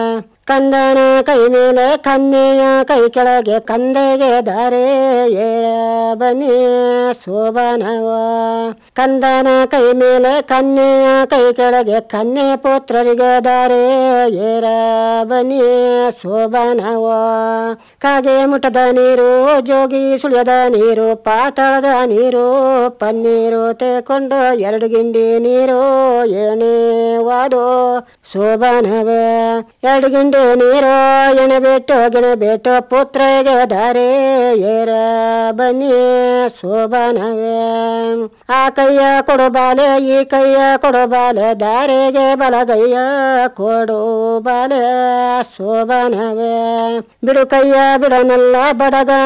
ಕಂದನ ಕೈ ಮೇಲೆ ಕನ್ಯೆಯ ಕೈ ಕೆಳಗೆ ಕಂದೆಗೆ ದಾರೆ ಬನ್ನಿ ಶೋಭನವ ಕಂದನ ಕೈ ಮೇಲೆ ಕನ್ಯೆಯ ಕೈ ಕೆಳಗೆ ಕನ್ಯೆ ಪುತ್ರರಿಗೆ ದಾರೆ ಏರ ಬನ್ನಿ ಶೋಭನವ ಕಾಗೆ ಮುಟದ ನೀರು ಜೋಗಿ ಸುಳಿಯದ ನೀರು ಪಾತಾಳದ ನೀರು ಪನ್ನೀರು ತೇಕೊಂಡು ಎರಡು ಗಿಂಡಿ ನೀರು ಎಣೆ ವಾಡೋ ಶೋಭನವೇ ಎರಡು ಗಿಂಡಿ ನೀರು ಎಣೆ ಬಿಟ್ಟು ಗಿಣೆ ಬಿಟ್ಟು ಪುತ್ರಿಗೆ ದಾರೆ ಏರ ಬನ್ನಿ ಶೋಭನವೇ ಆ ಕೈಯ ಕೊಡು ಬಾಲೆ ಈ ಕೈಯ ಕೊಡು ಬಾಲೆ ದಾರೆಗೆ ಬಲಗೈಯ ಕೊಡು ಬಾಲೆ ಶೋಭನವೇ ಬಿಡು ಕೈಯ ಬಿಡನಲ್ಲ ಬಡಗ